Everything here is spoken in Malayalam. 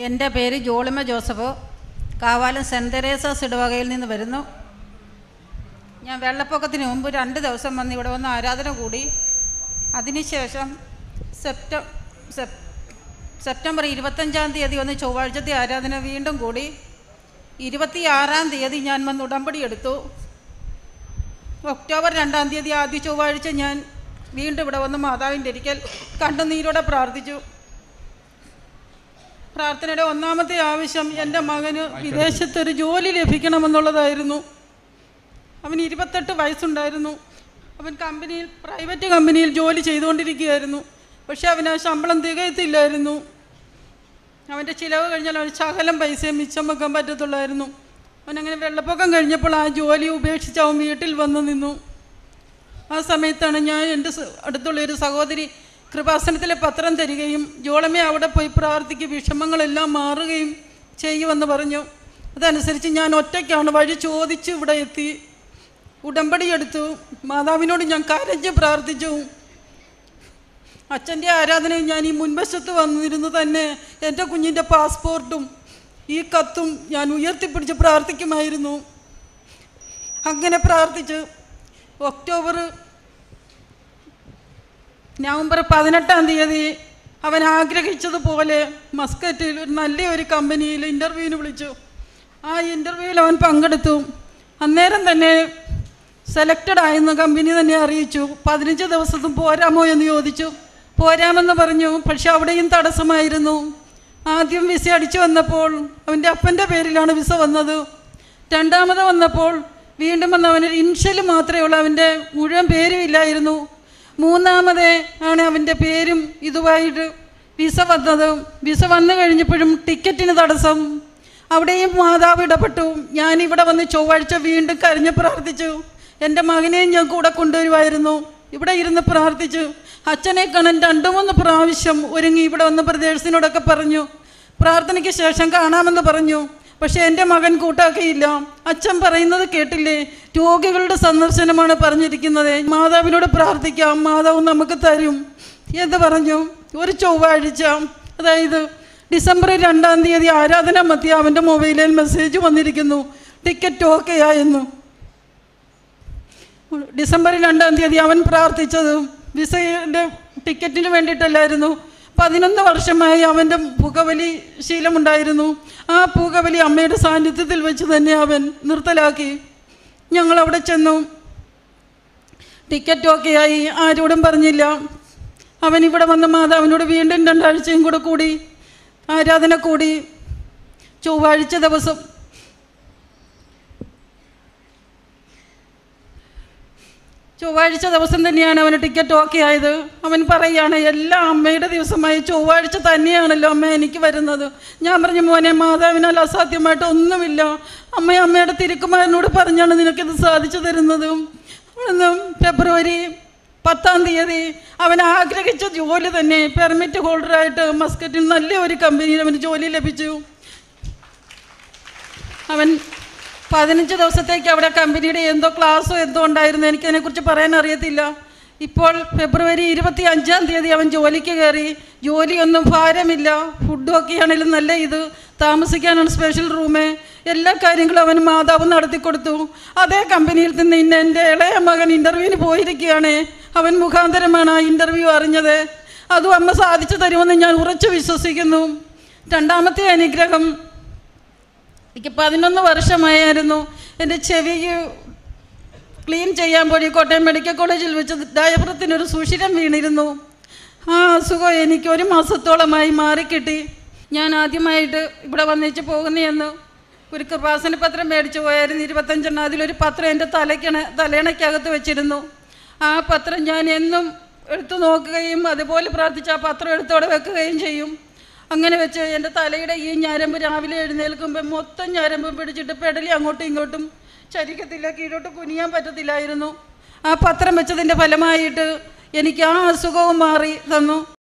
എൻ്റെ പേര് ജോളിമ ജോസഫ് കാവാലം സെൻറ് തെരേസാസ് ഇടവകയിൽ നിന്ന് വരുന്നു ഞാൻ വെള്ളപ്പൊക്കത്തിന് മുമ്പ് രണ്ട് ദിവസം വന്ന് ഇവിടെ വന്ന് ആരാധന കൂടി അതിനുശേഷം സെപ്റ്റ സെപ് സെപ്റ്റംബർ ഇരുപത്തഞ്ചാം തീയതി വന്ന് ചൊവ്വാഴ്ചത്തെ ആരാധന വീണ്ടും കൂടി ഇരുപത്തിയാറാം തീയതി ഞാൻ വന്ന് ഉടമ്പടി എടുത്തു ഒക്ടോബർ രണ്ടാം തീയതി ആദ്യ ചൊവ്വാഴ്ച ഞാൻ വീണ്ടും ഇവിടെ വന്ന് മാതാവിൻ്റെ ഒരിക്കൽ കണ്ണുനീരോടെ പ്രാർത്ഥിച്ചു പ്രാർത്ഥനയുടെ ഒന്നാമത്തെ ആവശ്യം എൻ്റെ മകന് വിദേശത്തൊരു ജോലി ലഭിക്കണമെന്നുള്ളതായിരുന്നു അവന് ഇരുപത്തെട്ട് വയസ്സുണ്ടായിരുന്നു അവൻ കമ്പനിയിൽ പ്രൈവറ്റ് കമ്പനിയിൽ ജോലി ചെയ്തുകൊണ്ടിരിക്കുകയായിരുന്നു പക്ഷെ അവന് ആ ശമ്പളം തികയത്തില്ലായിരുന്നു അവൻ്റെ ചിലവ് കഴിഞ്ഞാൽ അവന് ശകലം പൈസയും മിച്ചം വെക്കാൻ പറ്റത്തുള്ളായിരുന്നു അവനങ്ങനെ വെള്ളപ്പൊക്കം കഴിഞ്ഞപ്പോൾ ആ ജോലി ഉപേക്ഷിച്ച് അവൻ വീട്ടിൽ വന്നു നിന്നു ആ സമയത്താണ് ഞാൻ എൻ്റെ സ- അടുത്തുള്ള ഒരു സഹോദരി കൃപാസനത്തിലെ പത്രം തരികയും ജോളമേ അവിടെ പോയി പ്രാർത്ഥിക്കും വിഷമങ്ങളെല്ലാം മാറുകയും ചെയ്യുമെന്ന് പറഞ്ഞു അതനുസരിച്ച് ഞാൻ ഒറ്റയ്ക്കാണ് വഴി ചോദിച്ച് ഇവിടെ എത്തി ഉടമ്പടി എടുത്തു മാതാവിനോട് ഞാൻ കരഞ്ഞ് പ്രാർത്ഥിച്ചു അച്ഛൻ്റെ ആരാധനയിൽ ഞാൻ ഈ മുൻവശത്ത് വന്നിരുന്നു തന്നെ എൻ്റെ കുഞ്ഞിൻ്റെ പാസ്പോർട്ടും ഈ കത്തും ഞാൻ ഉയർത്തിപ്പിടിച്ച് പ്രാർത്ഥിക്കുമായിരുന്നു അങ്ങനെ പ്രാർത്ഥിച്ച് ഒക്ടോബർ നവംബർ പതിനെട്ടാം തീയതി അവൻ ആഗ്രഹിച്ചതുപോലെ മസ്കറ്റിൽ ഒരു നല്ല ഒരു കമ്പനിയിൽ ഇൻ്റർവ്യൂവിന് വിളിച്ചു ആ ഇൻ്റർവ്യൂവിൽ അവൻ പങ്കെടുത്തു അന്നേരം തന്നെ സെലക്റ്റഡ് ആയെന്ന് കമ്പനി തന്നെ അറിയിച്ചു പതിനഞ്ച് ദിവസത്തും പോരാമോ എന്ന് ചോദിച്ചു പോരാമെന്ന് പറഞ്ഞു പക്ഷെ അവിടെയും തടസ്സമായിരുന്നു ആദ്യം വിസ അടിച്ചു വന്നപ്പോൾ അവൻ്റെ അപ്പൻ്റെ പേരിലാണ് വിസ വന്നത് രണ്ടാമത് വന്നപ്പോൾ വീണ്ടും വന്ന് അവനൊരു ഇൻഷ്യൽ മാത്രമേ ഉള്ളൂ അവൻ്റെ മുഴുവൻ പേരും ഇല്ലായിരുന്നു മൂന്നാമത് ആണ് അവൻ്റെ പേരും ഇതുമായിട്ട് വിസ വന്നത് വിസ വന്നു കഴിഞ്ഞപ്പോഴും ടിക്കറ്റിന് തടസ്സം അവിടെയും മാതാവ് ഇടപെട്ടു ഞാനിവിടെ വന്ന് ചൊവ്വാഴ്ച വീണ്ടും കരഞ്ഞ് പ്രാർത്ഥിച്ചു എൻ്റെ മകനെയും ഞാൻ കൂടെ കൊണ്ടുവരുമായിരുന്നു ഇവിടെ ഇരുന്ന് പ്രാർത്ഥിച്ചു അച്ഛനെ കാണാൻ രണ്ടു മൂന്ന് പ്രാവശ്യം ഒരുങ്ങി ഇവിടെ വന്ന് പ്രദേശത്തിനോടൊക്കെ പറഞ്ഞു പ്രാർത്ഥനയ്ക്ക് ശേഷം കാണാമെന്ന് പറഞ്ഞു പക്ഷെ എൻ്റെ മകൻ കൂട്ടാക്കിയില്ല അച്ഛൻ പറയുന്നത് കേട്ടില്ലേ രോഗികളുടെ സന്ദർശനമാണ് പറഞ്ഞിരിക്കുന്നത് മാതാവിനോട് പ്രാർത്ഥിക്കാം മാതാവ് നമുക്ക് തരും എന്ന് പറഞ്ഞു ഒരു ചൊവ്വാഴ്ച അതായത് ഡിസംബർ രണ്ടാം തീയതി ആരാധന മധ്യ അവൻ്റെ മൊബൈലിൽ മെസ്സേജ് വന്നിരിക്കുന്നു ടിക്കറ്റ് ഓക്കെയായെന്നു ഡിസംബർ രണ്ടാം തീയതി അവൻ പ്രാർത്ഥിച്ചത് വിസയുടെ ടിക്കറ്റിന് വേണ്ടിയിട്ടല്ലായിരുന്നു പതിനൊന്ന് വർഷമായി അവൻ്റെ പുകവലി ശീലമുണ്ടായിരുന്നു ആ പുകവലി അമ്മയുടെ സാന്നിധ്യത്തിൽ വെച്ച് തന്നെ അവൻ നിർത്തലാക്കി ഞങ്ങൾ അവിടെ ചെന്നു ടിക്കറ്റ് ഓക്കെയായി ആരോടും പറഞ്ഞില്ല അവൻ ഇവിടെ വന്ന മാതാവിനോട് വീണ്ടും രണ്ടാഴ്ചയും കൂടെ കൂടി ആരാധന കൂടി ചൊവ്വാഴ്ച ദിവസം ചൊവ്വാഴ്ച ദിവസം തന്നെയാണ് അവന് ടിക്കറ്റ് ഓക്കെ ആയത് അവൻ പറയുകയാണ് എല്ലാ അമ്മയുടെ ദിവസമായി ചൊവ്വാഴ്ച തന്നെയാണല്ലോ അമ്മ എനിക്ക് വരുന്നത് ഞാൻ പറഞ്ഞു മോനെ മാതാവിനാൽ അസാധ്യമായിട്ട് ഒന്നുമില്ല അമ്മ അമ്മയുടെ തിരുക്കുമാരനോട് പറഞ്ഞാണ് നിനക്കിത് സാധിച്ചു തരുന്നത് അവിടുന്ന് ഫെബ്രുവരി പത്താം തീയതി അവൻ ആഗ്രഹിച്ച ജോലി തന്നെ പെർമിറ്റ് ഹോൾഡറായിട്ട് മസ്കറ്റിൽ നല്ല ഒരു കമ്പനിയിൽ അവന് ജോലി ലഭിച്ചു അവൻ പതിനഞ്ച് ദിവസത്തേക്ക് അവിടെ കമ്പനിയുടെ എന്തോ ക്ലാസ്സോ എന്തോ ഉണ്ടായിരുന്നു എനിക്കതിനെക്കുറിച്ച് പറയാൻ അറിയത്തില്ല ഇപ്പോൾ ഫെബ്രുവരി ഇരുപത്തി അഞ്ചാം തീയതി അവൻ ജോലിക്ക് കയറി ജോലിയൊന്നും ഭാരമില്ല ഫുഡും ഒക്കെ ആണെങ്കിലും നല്ല ഇത് താമസിക്കാനാണ് സ്പെഷ്യൽ റൂമ് എല്ലാ കാര്യങ്ങളും അവൻ മാതാവ് നടത്തി കൊടുത്തു അതേ കമ്പനിയിൽ നിന്ന് ഇന്ന് എൻ്റെ ഇളയ മകൻ ഇൻ്റർവ്യൂവിന് പോയിരിക്കുകയാണ് അവൻ മുഖാന്തരമാണ് ആ ഇൻ്റർവ്യൂ അറിഞ്ഞത് അതും അമ്മ സാധിച്ചു തരുമെന്ന് ഞാൻ ഉറച്ചു വിശ്വസിക്കുന്നു രണ്ടാമത്തെ അനുഗ്രഹം എനിക്ക് പതിനൊന്ന് വർഷമായിരുന്നു എൻ്റെ ചെവിക്ക് ക്ലീൻ ചെയ്യാൻ പോയി കോട്ടയം മെഡിക്കൽ കോളേജിൽ വെച്ച് ഡയബ്രത്തിനൊരു സുഷിരം വീണിരുന്നു ആ അസുഖം എനിക്ക് ഒരു മാസത്തോളമായി മാറിക്കിട്ടി ഞാൻ ആദ്യമായിട്ട് ഇവിടെ വന്നേച്ച് പോകുന്നതെന്ന് ഒരു കൃപാസന പത്രം മേടിച്ചു പോയായിരുന്നു ഇരുപത്തഞ്ചെണ്ണം അതിലൊരു പത്രം എൻ്റെ തലയ്ക്കണ തലേണയ്ക്കകത്ത് വെച്ചിരുന്നു ആ പത്രം ഞാൻ എന്നും എടുത്തു നോക്കുകയും അതുപോലെ പ്രാർത്ഥിച്ച് ആ പത്രം എടുത്തോടെ വെക്കുകയും ചെയ്യും അങ്ങനെ വെച്ച് എൻ്റെ തലയുടെ ഈ ഞരമ്പ് രാവിലെ എഴുന്നേൽക്കുമ്പോൾ മൊത്തം ഞരമ്പ് പിടിച്ചിട്ട് പെടലി അങ്ങോട്ടും ഇങ്ങോട്ടും ചരിക്കത്തില്ല കീഴോട്ട് കുനിയാൻ പറ്റത്തില്ലായിരുന്നു ആ പത്രം വെച്ചതിൻ്റെ ഫലമായിട്ട് എനിക്ക് ആ അസുഖവും മാറി തന്നു